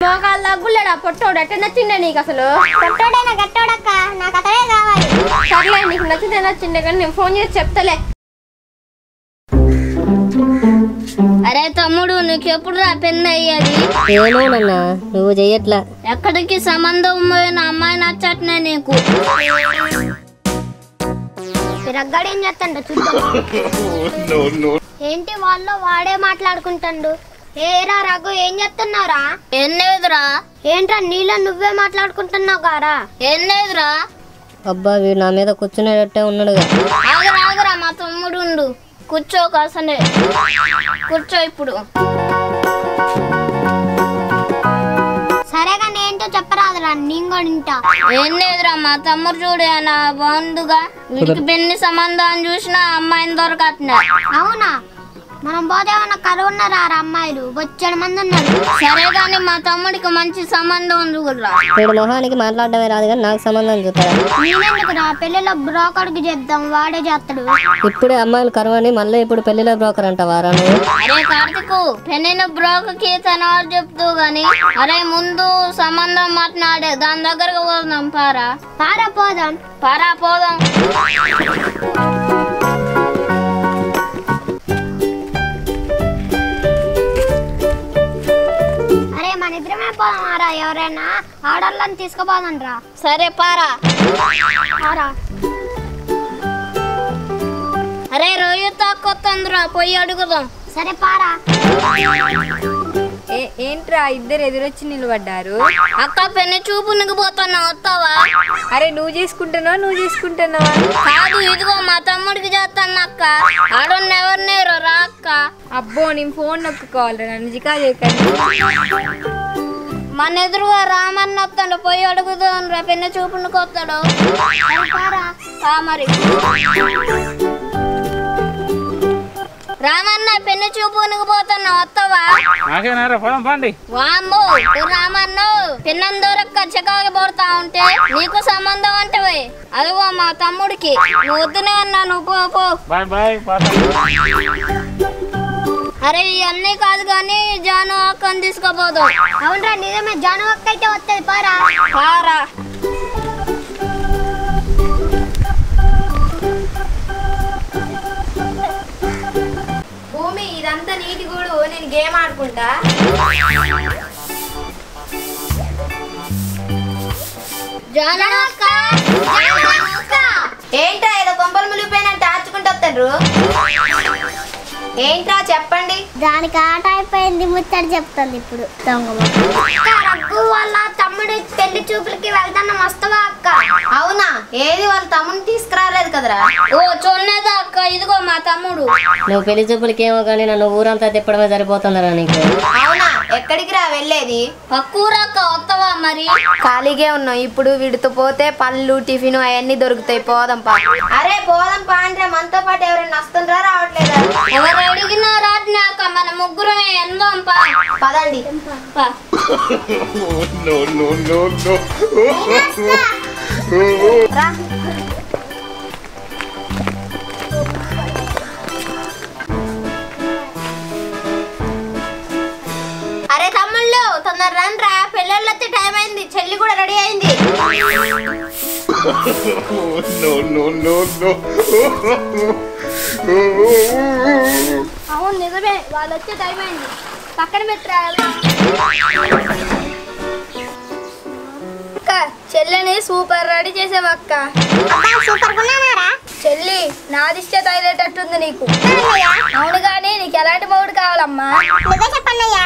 మోకాలు దగ్గులేడా పొట్టోడు ఎట్ట నచ్చిండే నీకు అసలు కొట్టోడైనా గట్టోడక్క నాకు అతడే కావాలి సర్లే నీకు నచ్చితే నచ్చిండే కానీ నేను ఫోన్ చేసి చెప్తలే అరే తమ్ముడు నీకు ఎప్పుడు రా పెళ్ళి అయ్యేది ఏమోనన్నా నువ్వు చెయ్యట్లా ఎక్కడికి సంబంధం పోయిన అమ్మాయి నచ్చట్నే నీకు రగ్గాడు ఏం చేస్తాడు చూద్దాం ఏంటి వాళ్ళు వాడే మాట్లాడుకుంటాడు ఏరా రఘు ఏం చెప్తున్నావురా ఏం లేదురా ఏంట్రా నీలో నువ్వే మాట్లాడుకుంటున్నావు గారా ఏం లేదురా అబ్బా వీడు నా మీద కూర్చునేటట్టే ఉన్నాడుగా ఆగరా ఆగరా మా తమ్ముడు ఉండు కూర్చో కాసనే కూర్చో ఇప్పుడు సరే కానీ ఏంటో చెప్పరాదురా నేను కూడా వింటా ఏం లేదురా మా తమ్ముడు చూడు నా బాగుండుగా వీడికి పెళ్లి సంబంధం చూసినా అమ్మాయిని దొరకట్లే అవునా మనం పోతే ఏమన్నా కరువున్నారా రా అమ్మాయిలు వచ్చాడు మంది ఉన్నారు సరే కానీ మా తమ్ముడికి మంచి సంబంధం ఉంది కూడా వీడు మొహానికి మాట్లాడడమే రాదు కానీ నాకు సంబంధం చూస్తారా నేనెందుకు రా పెళ్ళిలో బ్రోకర్కి చెప్దాం వాడే చేస్తాడు ఇప్పుడే అమ్మాయిలు కరువని మళ్ళీ ఇప్పుడు పెళ్లిలో బ్రోకర్ అంటావారా నువ్వు అరే కార్తిక్ పెళ్ళిన బ్రోకర్కి తనవారు చెప్తూ గాని అరే ముందు సంబంధం మాట్లాడే దాని దగ్గరకు పోదాం పారా పారా పోదాం పారా పోదాం అరే మన ఇద్దరమే పోదామారా ఎవరైనా ఆర్డర్లను తీసుకుపోదాం రా సరే పారా పారా అరే రొయ్య తాకొత్తందిరా పోయి అడుగుదాం సరే పారా ఏంట్రా ఇద్దరు ఎదురొచ్చి నిలబడ్డారు అక్క పెళ్లి చూపునికి పోతున్నా వస్తావా అరే నువ్వు చేసుకుంటున్నావు నువ్వు చేసుకుంటున్నావా కాదు ఇదిగో మా తమ్ముడికి చేస్తాను అక్క ఆడోన్న ఎవరినేరు రా అక్క అబ్బో నేను ఫోన్ నొక్కుకోవాలి నన్ను జికా చేయకండి మన ఎదురుగా రామన్న వస్తాడు పోయి అడుగుదాం రా పెళ్లి చూపునికి వస్తాడు సరే పారా రా మరి రామన్న పెళ్లి చూపునికి పోతున్నా వస్తావా నాకేనారా పొలం పండి వామ్మో ఓ రామన్న పిన్నం దూరక్క చికాకి పడతా ఉంటే నీకు సంబంధం అంటే అదిగో మా తమ్ముడికి నువ్వు వద్దునే అన్నా నువ్వు పో పో బాయ్ బాయ్ పాత అరే ఇవన్నీ కాదు కానీ జాను అక్కని తీసుకుపోదాం అవునరా నిజమే జాను అక్క అయితే వస్తుంది పారా పారా భూమి ఇదంతా నీటి గూడు నేను గేమ్ ఆడుకుంటా జాను అక్క ఏంట్రా ఏదో కొంపలు ములిగిపోయినట్టు ఆర్చుకుంటూ వస్తారు ఏంట్రా చెప్పండి దానికి ఆట అయిపోయింది ముచ్చట చెప్తుంది ఇప్పుడు దొంగ అక్క రఘు వాళ్ళ తమ్ముడు పెళ్లి చూపులకి వెళ్తాను వస్తావా అక్క అవునా ఏది వాళ్ళ తమ్ముని తీసుకురాలేదు కదరా ఓ చూడలేదా అక్క ఇదిగో మా తమ్ముడు నువ్వు పెళ్లి చూపులకి ఏమో కానీ నన్ను ఊరంతా తిప్పడమే సరిపోతుందిరా నీకు అవునా ఎక్కడికి రా వెళ్ళేది పక్కూరక్క వస్తావా మరి ఖాళీగే ఉన్నాం ఇప్పుడు వీడితో పోతే పళ్ళు టిఫిన్ అవన్నీ దొరుకుతాయి పోదాం పా అరే పోదాం పా అంటే మనతో పాటు ఎవరైనా వస్తుండ్రా రావట్లేదా ఎవరు అడిగినా రాట్నే అక్క మన ముగ్గురమే ఎందాం పా పదండి పా. రా అరే తమ్ముళ్ళు తొందర రండి రా పెళ్ళిళ్ళు వచ్చే టైం అయింది చెల్లి కూడా రెడీ అయింది అవును నిజమే వాళ్ళు వచ్చే టైం అయింది పక్కన పెట్టరా అక్క చెల్లిని సూపర్ రెడీ చేసావు అక్క సూపర్ ఉన్నారా చెల్లి నాదిష్టే తగిలేటట్టుంది నీకు అవును కానీ నీకు ఎలాంటి మౌడు కావాలమ్మా నువ్వే చెప్పన్నయ్యా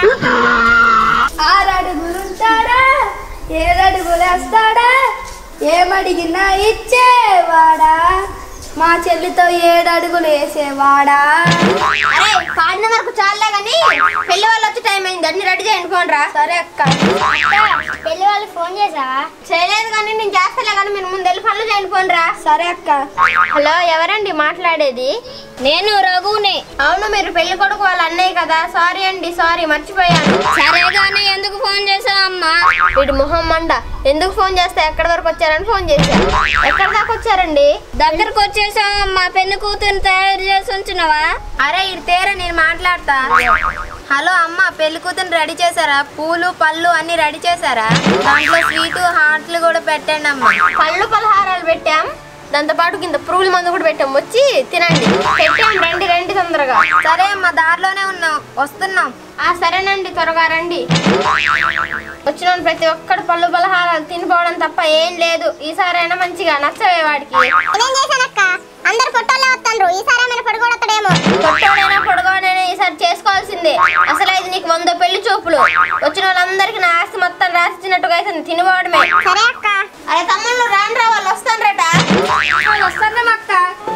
ఆరడుగులుంటాడా ఏడడుగులు వేస్తాడా ఏమడిగినా ఇచ్చేవాడా మా చెల్లితో ఏడు అడుగులు వేసేవాడా అరే పాడిన వరకు చాలే గాని పెళ్లి వాళ్ళు వచ్చే టైం అయింది అన్ని రెడీ చేయండి ఫోన్ రా సరే అక్క పెళ్లి వాళ్ళకి ఫోన్ చేసావా చేయలేదు కానీ నేను చేస్తలే కానీ మీరు ముందు వెళ్ళి పనులు చేయండి ఫోన్ రా సరే అక్క హలో ఎవరండి మాట్లాడేది నేను రఘుని అవును మీరు పెళ్లి కొడుకు వాళ్ళ అన్నయ్య కదా సారీ అండి సారీ మర్చిపోయాను సరే కానీ ఎందుకు ఫోన్ చేసావమ్మా వీడి మొహం మండ ఎందుకు ఫోన్ చేస్తే ఎక్కడి వరకు వచ్చారని ఫోన్ చేశారు ఎక్కడి దాకా వచ్చారండి దగ్గరకు వచ్చేసావమ్మా పెళ్లి కూతురు తయారు చేసి ఉంచినవా అరే ఇది తేరా నేను మాట్లాడతా హలో అమ్మ పెళ్లి కూతురు రెడీ చేశారా పూలు పళ్ళు అన్ని రెడీ చేశారా దాంట్లో స్వీటు హాట్లు కూడా పెట్టండి అమ్మ పళ్ళు పలహారాలు పెట్టాం దాంతో పాటు కింద పురుగుల మందు కూడా పెట్టాం వచ్చి తినండి పెట్టాం రండి రండి తొందరగా సరే అమ్మ దారిలోనే ఉన్నాం వస్తున్నాం ఆ సరేనండి త్వరగా రండి వచ్చిన వాళ్ళు ప్రతి ఒక్కడు పళ్ళు పలహారాలు తినిపోవడం తప్ప ఏం లేదు ఈసారైనా మంచిగా నచ్చవే వాడికి ఇదేం చేశానక్క అందరు ఫోటోలే వస్తాండ్రు ఈసారి మన పొడుగు కూడా వస్తాడేమో పొట్టోడైనా పొడగోడైనా ఈసారి చేసుకోవాల్సిందే అసలు ఇది నీకు వంద పెళ్లి చూపులు వచ్చిన వాళ్ళందరికీ నా ఆస్తి మొత్తం రాసిచ్చినట్టుగా అయితే తినిపోవడమే సరే అక్క అరే తమ్ముళ్ళు రాండ్రా వాళ్ళు వస్తాన్రట వస్తున్నాం అక్క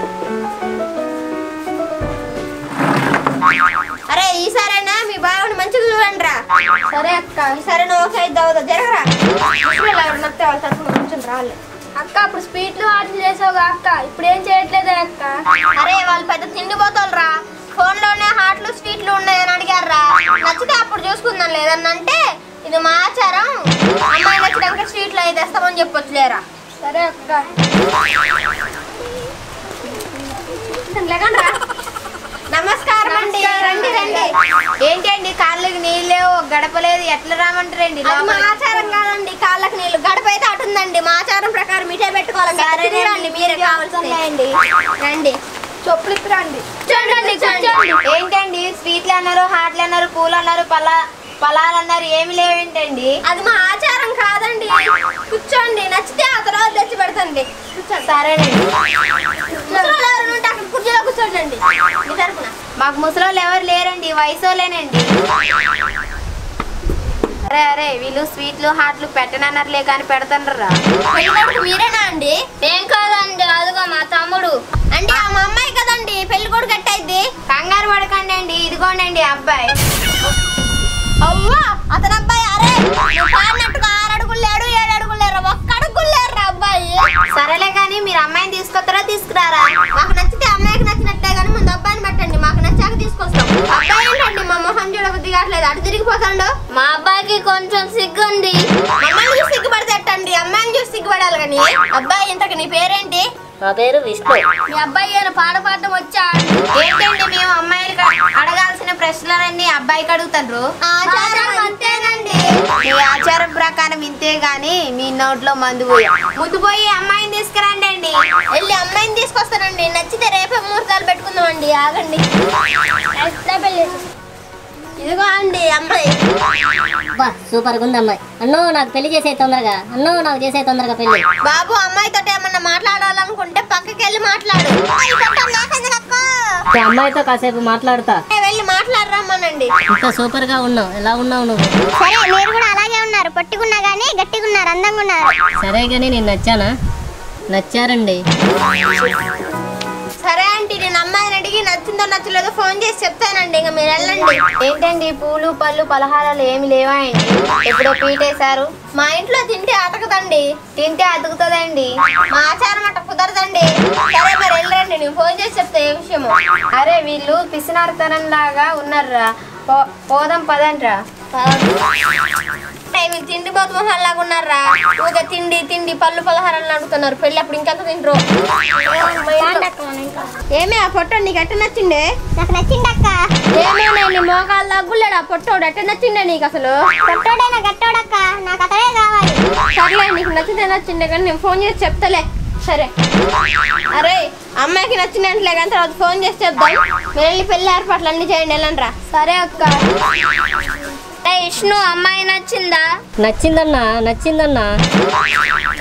అరే ఈసారైనా మీ బావని మంచిగా చూడండి రా సరే అక్క ఈసారి నువ్వు ఓకే అయితే అవుతా జరగరా ముసలోళ్ళు ఎవరు నచ్చితే వాళ్ళ తరఫున కొంచెం రాలే అక్క అప్పుడు స్వీట్లు హాట్లు చేసావుగా అక్క ఇప్పుడు ఏం చేయట్లేదే అక్క అరే వాళ్ళు పెద్ద తిండిపోతారు రా ఫోన్ లోనే హాట్లు స్వీట్లు ఉన్నాయని అడిగారు రా నచ్చితే అప్పుడు చూసుకుందాం లేదన్న అంటే ఇది మా ఆచారం అమ్మాయి నచ్చినాక స్వీట్లు అయితే తెస్తామని చెప్పొచ్చులేరా సరే అక్క లేకండి రా. నమస్కారం అండి రండి రండి ఏంటండి కాళ్ళకి నీళ్ళు లేవు గడప లేదు ఎట్లా రామంటారండి అది మా ఆచారం కాదండి కాళ్ళకి నీళ్ళు గడప అయితే అటుందండి మా ఆచారం ప్రకారం ఇటే పెట్టుకోవాలి సరేనండి, రండి మీరే కావాల్సింది అండి రండి చెప్పులు ఇప్పురండి చూడండి కూర్చోండి ఏంటండి స్వీట్లు అన్నారు హాట్లు అన్నారు పూలు అన్నారు పలా పలాలు అన్నారు ఏమి లేవేంటండి అది మా ఆచారం కాదండి కూర్చోండి నచ్చితే ఆ తర్వాత తెచ్చి పెడతండి సరేనండి ముసలోళ్ళు ఎవరైనా ఉంటే అక్కడ కుర్చీలో కూర్చోండి మీ తరపున మాకు ముసలోళ్ళు ఎవరు లేరండి వయసోలేనండి అరే అరే వీళ్ళు స్వీట్లు హాట్లు పెట్టనన్నారులే కానీ పెడతానరా పెళ్ళికొడుకు మీరేనా అండి ఏం కాదండి అదిగో మా తమ్ముడు అంటే ఆ మా అమ్మాయి కదండి పెళ్లి కొడుకు ఎట్టయిద్ది కంగారు పడకండి అండి ఇదిగోండి అబ్బాయి అవ్వా అతని అబ్బాయి అరే నువ్వు పాడినట్టుగా ఆరు అడుగులు లేడు ఏడు అడుగులు లేరు ఒక్క అడుగులు లేరు అబ్బాయి సరేలే కానీ మీరు అమ్మాయిని తీసుకొస్తారా తీసుకురారా మాకు నచ్చితే అమ్మాయికి నచ్చినట్టే కానీ ముందు అబ్బాయిని పెట్టండి మాకు నచ్చాక తీసుకొస్తాం అబ్బాయి ఏంటండి మా మొహం చూడబుద్ధి కావట్లేదు అటు తిరిగిపోతాడు మా అబ్బాయికి కొంచెం సిగ్గుంది మమ్మల్ని చూసి సిగ్గుపడితే ఎట్టండి అమ్మాయిని చూసి సిగ్గుపడాలి కానీ అబ్బాయి ఇంతకు నీ పేరేంటి నా పేరు విష్ణు మీ అబ్బాయి ఏమైనా పాట పాడటం వచ్చా ఏంటండి మేము అమ్మాయిలు అడగాల్సిన ప్రశ్నలన్నీ అబ్బాయికి అడుగుతారు ఆచారం అంతేనండి మీ ఆచారం ప్రకారం ఇంతే గాని మీ నోట్లో మందు పోయి ముందు పోయి అమ్మాయిని తీసుకురండి అండి వెళ్ళి అమ్మాయిని తీసుకొస్తానండి నచ్చితే రేపే ముహూర్తాలు పెట్టుకుందామండి ఆగండి ఇదిగో అండి అమ్మాయి బా సూపర్ ఉంది అమ్మాయి అన్నో నాకు పెళ్లి చేసే తొందరగా అన్నో నాకు చేసే తొందరగా పెళ్లి బాబు అమ్మాయితో ఏమన్నా మాట్లాడాలనుకుంటే పక్కకి వెళ్ళి మాట్లాడు ఈ అమ్మాయితో కాసేపు మాట్లాడుతా ఏ, వెళ్ళి మాట్లాడరమ్మనండి ఇంత సూపర్ గా ఉన్నావు ఎలా ఉన్నావు నువ్వు సరే మీరు కూడా అలాగే ఉన్నారు పొట్టిగున్నా గానీ గట్టిగా ఉన్నారు అందంగా ఉన్నారు సరే కానీ నేను నచ్చానా నచ్చారండి సరే ఆంటీ నేను అమ్మాయిని అడిగి నచ్చిందో నచ్చలేదో ఫోన్ చేసి చెప్తానండి ఇంకా మీరు వెళ్ళండి ఏంటండి పూలు పళ్ళు పలహారాలు ఏమి లేవా అండి ఎప్పుడో పీటేశారు మా ఇంట్లో తింటే అతకదండి తింటే అతుకుతుందండి మా ఆచారం అట్ట కుదరదండి సరే మరి వెళ్ళండి నేను ఫోన్ చేసి చెప్తా ఏ విషయము అరే వీళ్ళు పిసినార్తనం లాగా ఉన్నారా పో- పోదాం పదండ్రా అంటే వీళ్ళు తిండి బోతు మొహాల్లాగా ఉన్నారా ఊగా తిండి తిండి పళ్ళు పలహారాలు అడుగుతున్నారు పెళ్ళి అప్పుడు ఇంకెంత తింటారు ఏమే ఆ పొట్ట నీకు ఎట్ట నచ్చిండే నాకు నచ్చిందక్క ఏమేనా నీ మోకాళ్ళ దగ్గులేడు ఆ పొట్టోడు ఎట్ట నచ్చిండే నీకు అసలు పొట్టోడైనా గట్టోడక్క నాకు అతడే కావాలి సర్లే నీకు నచ్చితే నచ్చిండే కానీ నేను ఫోన్ చేసి చెప్తలే సరే అరే అమ్మాయికి నచ్చినట్లే కానీ తర్వాత ఫోన్ చేసి చెప్దాం మీరు వెళ్ళి పెళ్లి ఏర్పాట్లు అన్ని చేయండి వెళ్ళండి రా సరే అక్క ఏ విష్ణు అమ్మాయి నచ్చిందా నచ్చిందన్నా నచ్చిందన్నా